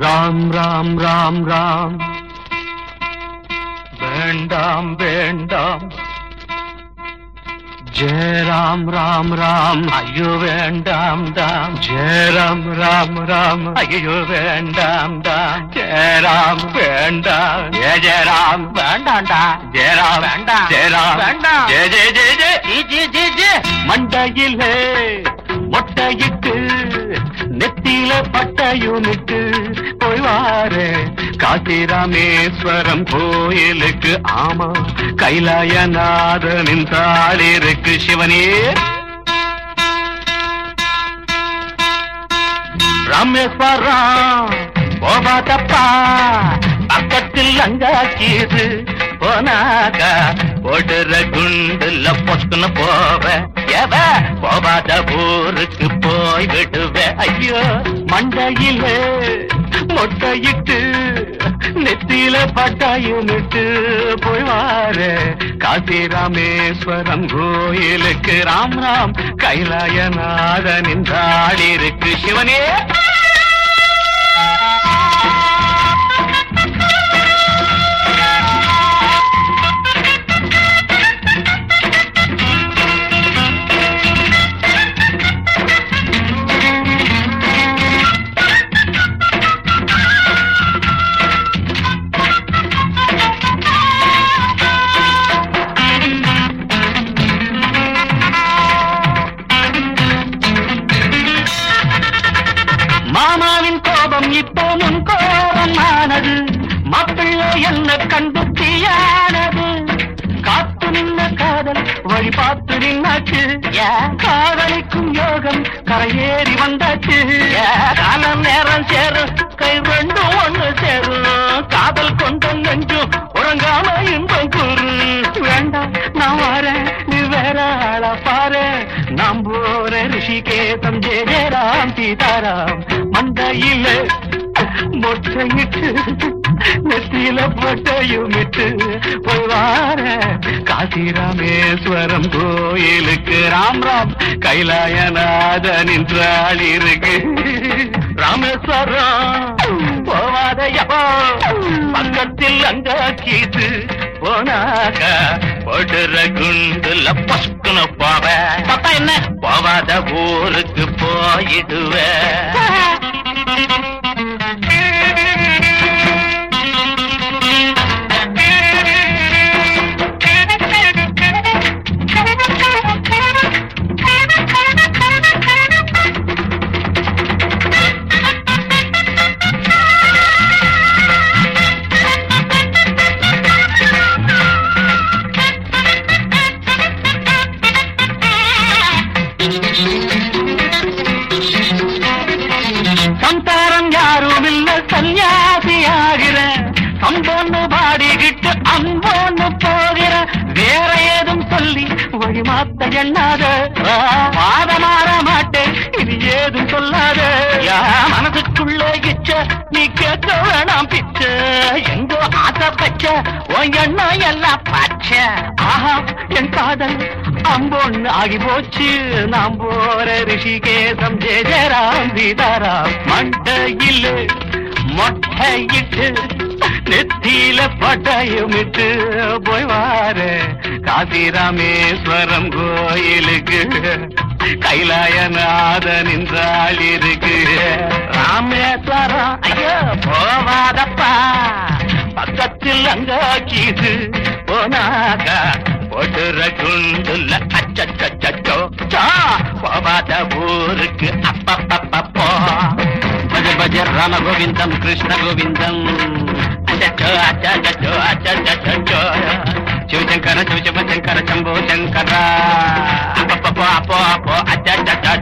ராம் ராம் ராம் ராம் வேண்டாம் வேண்டாம் ஜெயராம் ராம் ராம் ஐயோ வேண்டாம் தாம் ஜெயராம் ராம் ராம் ஐயோ வேண்டாம் தாம் ஜெயராம் வேண்டாம் ஜெய ஜெயராம் வேண்டாம்டா ஜெயராம் வேண்டாம் ஜெயராம் வேண்டாம் ஜெய ஜெய ஜெய ஜெய ஜி ஜி ஜி மண்டையிலே மொட்டையிட்டு நெத்தியில பட்டையுமிட்டு போய் வாரு காசிராமேஸ்வரம் கோயிலுக்கு ஆமா கைலாயநாதனின் தாளிருக்கு சிவனே ராமேஸ்வரம் போகாதப்பா பக்கத்தில் அங்காக்கியது போனாக்கா போடுற குண்டுல பொத்துன போவ எவ போகாத ஊருக்கு போய் விடுவ ஐயோ மண்டையில மொட்டையிட்டு நெத்தியில பட்டாயுமிட்டு போய் வாரு காசி ராமேஸ்வரம் கோயிலுக்கு ராம் ராம் கைலாயநாதனின் தாளிருக்கு சிவனே மாமாவின் கோபம் இப்போ முன் கோபம் ஆனது மாப்பிள்ளை என்ன கண்டு தீயானது காத்து நின்ன காதல் வழி பார்த்து நின்னாச்சு காதலிக்கும் யோகம் கரையேறி வந்தாச்சு காலம் நேரம் சேரும் கை ரெண்டும் ஒண்ணு சேரும் காதல் கொண்ட நெஞ்சும் உறங்காம இன்பம் கூறு வேண்டாம் நான் வரேன் நீ வேற ஆளா பாரு நாம் போற ரிஷிகேதம் ஜெய ஜெயராம் சீதாராம் மண்டையில மொட்டையிட்டு நெத்தியில பொட்டையுமிட்டு போய் வார காசி ராமேஸ்வரம் கோயிலுக்கு ராம் ராம் கைலாயநாதனின் இருக்கு ராமேஸ்வரம் போவாதையா பக்கத்தில் அங்க கீது போனாக போடுற குண்டுல பசுக்குன போவ பப்பா என்ன போவாத ஊருக்கு போயிடுவேன் சம்சாரம் யாரும் இல்ல சன்னியாசி ஆகிற சம்போன்னு பாடிக்கிட்டு அம்போன்னு போகிற வேற ஏதும் சொல்லி வழி மாத்த எண்ணாத வாத மாற மாட்டேன் இது ஏதும் சொல்லாத என் மனசுக்குள்ள இச்ச நீ கேட்க வேணாம் பிச்ச எங்கோ ஆசை பச்ச உன் எண்ணம் எல்லாம் பச்சை ஆஹா என் காதல் அம்போன்னு ஆகி போச்சு நாம் போற ரிஷிகேசம் ஜெய ஜெயராம் சீதாராம் மண்டையில் மொட்டையிட்டு நெத்தியில பட்டயமிட்டு போய் வாரு காசி ராமேஸ்வரம் கோயிலுக்கு கைலாயநாதனின் இருக்கு ராமேஸ்வரம் ஐயோ போவாதப்பா பக்கத்தில் அங்க கீது போனாக்கா போடுற குண்டுல அச்சச்சோ போவாத ஊருக்கு அப்பப்பப்போ பஜ பஜ ராம கோவிந்தம் கிருஷ்ண கோவிந்தம் அச்சச்சோ அச்சச்சோ அச்சச்சோ சிவசங்கர சிவசிவ சங்கர சம்போ சங்கர அப்பப்போ அப்போ அப்போ அச்சச்சோ